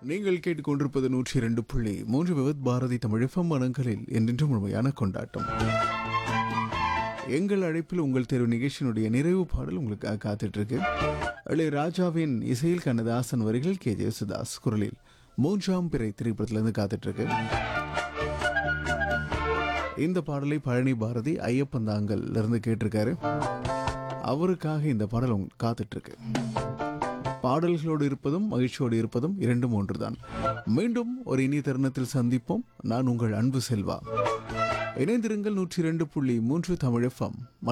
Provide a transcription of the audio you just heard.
நீங்கள் கேட்டுக்கொண்டிருப்பது நூற்றி இரண்டு புள்ளி மூன்று விவத் பாரதி தமிழ் எஃப்எம் மனங்களில் என்றென்றும் முழுமையான கொண்டாட்டம் எங்கள் அழைப்பில் உங்கள் தேர்வு நிகழ்ச்சியினுடைய நிறைவு பாடல் உங்களுக்காக காத்துட்டு இருக்கு இளைய ராஜாவின் இசையில் கண்ணதாசன் வரிகள் கே ஜெயசுதாஸ் குரலில் மூன்றாம் பிறை திரைப்படத்திலிருந்து காத்துட்டு இருக்கு இந்த பாடலை பழனி பாரதி ஐயப்பந்தாங்கல் இருந்து கேட்டிருக்காரு அவருக்காக இந்த பாடல் உங்க- காத்துட்டு இருக்கு பாடல்களோடு இருப்பதும் மகிழ்ச்சியோடு இருப்பதும் இரண்டும் ஒன்றுதான் மீண்டும் ஒரு இனிய தருணத்தில் சந்திப்போம் நான் உங்கள் அன்பு செல்வா இணைந்திருங்கள் நூற்றி இரண்டு புள்ளி மூன்று தமிழ் எஃப்எம்